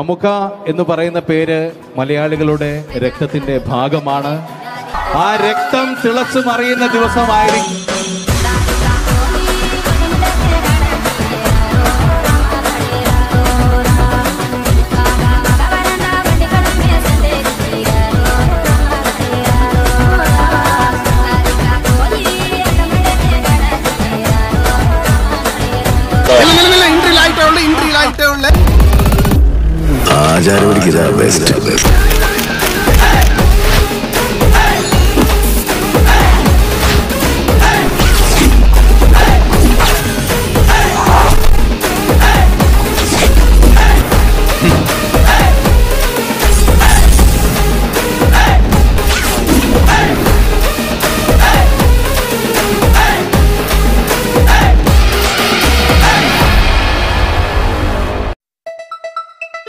മമുക്ക എന്ന് പറയുന്ന പേര് മലയാളികളുടെ രക്തത്തിന്റെ ഭാഗമാണ് ആ രക്തം തിളച്ചു മറിയുന്ന ദിവസമായിരിക്കും ആചാരം ബെസ്റ്റ്